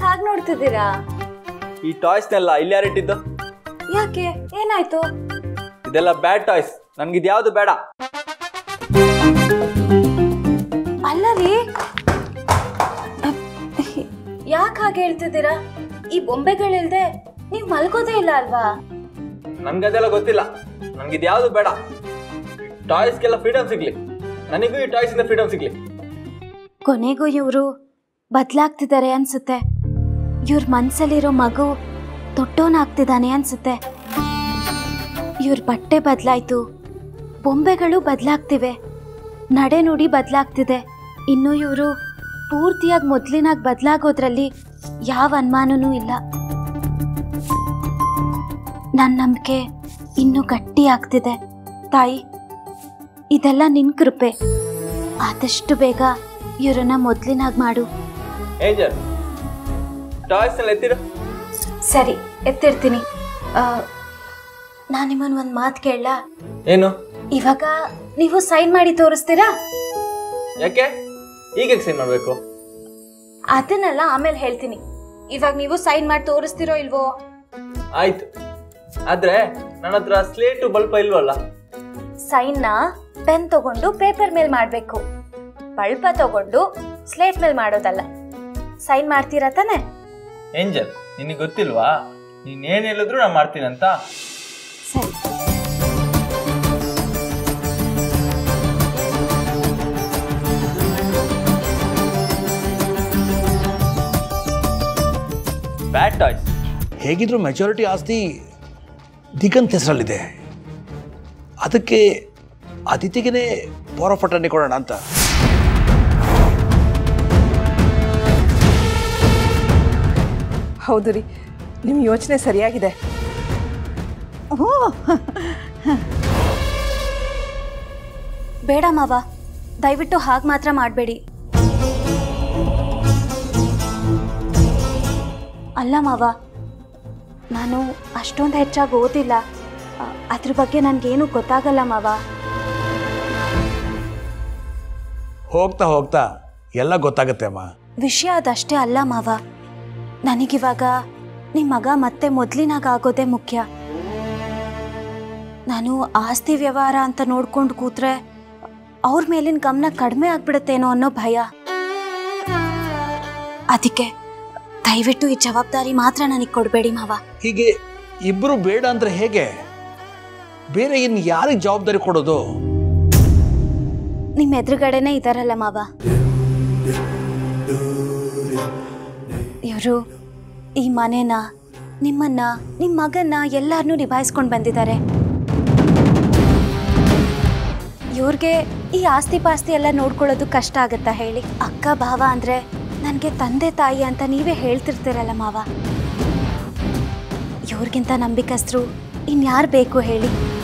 ಹಾಗೆ ನೋಡ್ತಿದ್ದೀರಾ ಈ ಟಾಯ್ಸ್ನೆಲ್ಲ ಇಲ್ಲಿ ಯಾರಿಟ್ಟಿದ್ದು ಯಾಕೆ ಏನಾಯ್ತು ಇದೆಲ್ಲ ಬ್ಯಾಡ್ ಟಾಯ್ಸ್ ನನ್ಗೆ ಇದ್ಯಾವುದು ಬೇಡ ಅಲ್ಲ ರೀ ಯಾಕೆ ಹಾಗೆ ಹೇಳ್ತಿದ್ದೀರಾ ಈ ಬೊಂಬೆಗಳಿಲ್ದೆ ನೀವು ಮಲ್ಗೋದೇ ಇಲ್ಲ ಅಲ್ವಾ ನನ್ಗೆ ಅದೆಲ್ಲ ಗೊತ್ತಿಲ್ಲ ನನ್ಗೆ ಇದ್ಯಾವುದು ಬೇಡ ಟಾಯ್ಸ್ಗೆಲ್ಲ ಫ್ರೀಡಮ್ ಸಿಗ್ಲಿ ನನಗೂ ಈ ಟಾಯ್ಸ್ ಇಂದ ಫ್ರೀಡಮ್ ಸಿಗ್ಲಿ ಕೊನೆಗೂ ಇವರು ಬದಲಾಗ್ತಿದ್ದಾರೆ ಅನ್ಸುತ್ತೆ ಇವ್ರ ಮನ್ಸಲ್ಲಿರೋ ಮಗು ದೊಡ್ಡೋನಾಗ್ತಿದ್ದಾನೆ ಅನ್ಸುತ್ತೆ ಇವ್ರ ಬಟ್ಟೆ ಬದಲಾಯ್ತು ಬೊಂಬೆಗಳು ಬದಲಾಗ್ತಿವೆ ನಡೆ ನುಡಿ ಬದಲಾಗ್ತಿದೆ ಇನ್ನು ಇವರು ಪೂರ್ತಿಯಾಗಿ ಮೊದಲಿನಾಗಿ ಬದಲಾಗೋದ್ರಲ್ಲಿ ಯಾವ ಅನುಮಾನನೂ ಇಲ್ಲ ನನ್ನ ನಂಬಿಕೆ ಇನ್ನೂ ಗಟ್ಟಿ ಆಗ್ತಿದೆ ತಾಯಿ ಇದೆಲ್ಲ ನಿನ್ ಕೃಪೆ ಆದಷ್ಟು ಬೇಗ ಇವರನ್ನ ಮೊದಲಿನಾಗಿ ಮಾಡು ಏಂಜಲ್ ಟಾಯ್ಸ್ನೆಲ್ಲ ಎತ್ತಿರು ಸರಿ ಎತ್ತಿರ್ತೀನಿ ನಾನು ನಿಮ್ಮನ್ನ ಒಂದು ಮಾತು ಕೇಳಲ್ಲ ಏನು ಇವಾಗ ನೀವು ಸೈನ್ ಮಾಡಿ ತೋರಿಸ್ತೀರಾ ಯಾಕೆ ಈಗ ಸೈನ್ ಮಾಡಬೇಕು ಅದನ್ನೆಲ್ಲ ಆಮೇಲೆ ಹೇಳ್ತೀನಿ ಇವಾಗ ನೀವು ಸೈನ್ ಮಾಡಿ ತೋರಿಸ್ತಿರೋ ಇಲ್ವೋ ಆಯ್ತು ಆದ್ರೆ ನನ್ನ ಹತ್ರ ಸ್ಲೇಟು ಬಲ್ಪ ಇಲ್ವಲ್ಲ ಸೈನ್ನ ಪೆನ್ ತಗೊಂಡು ಪೇಪರ್ ಮೇಲೆ ಮಾಡಬೇಕು ಬಳ್ಪ ತಗೊಂಡು ಸ್ಲೇಟ್ ಮೇಲೆ ಮಾಡೋದಲ್ಲ ಸೈನ್ ಮಾಡ್ತೀರಾ ತಾನೆ ಏಂಜಲ್ ನಿನಗೆ ಗೊತ್ತಿಲ್ವಾ ನೀನ್ ಏನ್ ಹೇಳಿದ್ರು ನಾನು ಮಾಡ್ತೀನಿ ಅಂತ ಸರಿ ಬ್ಯಾಡ್ ಟಾಯ್ಸ್ ಹೇಗಿದ್ರೂ ಮೆಚುರಿಟಿ ಆಸ್ತಿ ದಿಗಂತ್ ಹೆಸರಲ್ಲಿದೆ ಅದಕ್ಕೆ ಅತಿಥಿಗೆ ಪವರ್ ಆಫ್ ಅಟರ್ನಿ ಕೊಡೋಣ ಅಂತ ಹೌದು ರೀ ನಿಮ್ಮ ಯೋಚನೆ ಸರಿಯಾಗಿದೆ ಬೇಡ ಮಾವ ದಯವಿಟ್ಟು ಹಾಗೆ ಮಾತ್ರ ಮಾಡಬೇಡಿ ಅಲ್ಲ ಮಾವ ನಾನು ಅಷ್ಟೊಂದು ಹೆಚ್ಚಾಗಿ ಓದಿಲ್ಲ ಅ, ಅದ್ರ ಬಗ್ಗೆ ನನಗೇನು ಗೊತ್ತಾಗಲ್ಲ ಮಾವ ಹೋಗ್ತಾ ಹೋಗ್ತಾ ಎಲ್ಲ ಗೊತ್ತಾಗುತ್ತೆ ಅಮ್ಮ ವಿಷಯ ಅದಷ್ಟೇ ಅಲ್ಲ ಮಾವ ನನಗಿವಾಗ ನಿಮ್ಮ ಮಗ ಮತ್ತೆ ಮೊದಲಿನಾಗ ಆಗೋದೇ ಮುಖ್ಯ ನಾನು ಆಸ್ತಿ ವ್ಯವಹಾರ ಅಂತ ನೋಡ್ಕೊಂಡು ಕೂತ್ರೆ ಅವ್ರ ಮೇಲಿನ ಗಮನ ಕಡಿಮೆ ಆಗ್ಬಿಡುತ್ತೇನೋ ಅನ್ನೋ ಭಯ ಅದಕ್ಕೆ ದಯವಿಟ್ಟು ಈ ಜವಾಬ್ದಾರಿ ಮಾತ್ರ ನನಗೆ ಕೊಡಬೇಡಿ ಮಾವ ಹೀಗೆ ಇಬ್ಬರು ಬೇಡ ಅಂದ್ರೆ ಹೇಗೆ ಬೇರೆ ಇನ್ನು ಯಾರಿಗೆ ಜವಾಬ್ದಾರಿ ಕೊಡೋದು ನಿಮ್ಮ ಎದುರುಗಡೆನೇ ಇದ್ದಾರಲ್ಲ ಮಾವ ಇವರು ಈ ಮನೆನ ನಿಮ್ಮನ್ನ ನಿಮ್ಮ ಮಗನ್ನ ಎಲ್ಲರನ್ನೂ ನಿಭಾಯಿಸ್ಕೊಂಡು ಬಂದಿದ್ದಾರೆ ಇವ್ರಿಗೆ ಈ ಆಸ್ತಿ ಪಾಸ್ತಿ ಎಲ್ಲ ನೋಡ್ಕೊಳ್ಳೋದು ಕಷ್ಟ ಆಗುತ್ತಾ ಹೇಳಿ ಅಕ್ಕ ಭಾವ ಅಂದ್ರೆ ನನಗೆ ತಂದೆ ತಾಯಿ ಅಂತ ನೀವೇ ಹೇಳ್ತಿರ್ತೀರಲ್ಲ ಮಾವ ಇವ್ರಿಗಿಂತ ನಂಬಿಕಸ್ತರು ಇನ್ಯಾರು ಬೇಕು ಹೇಳಿ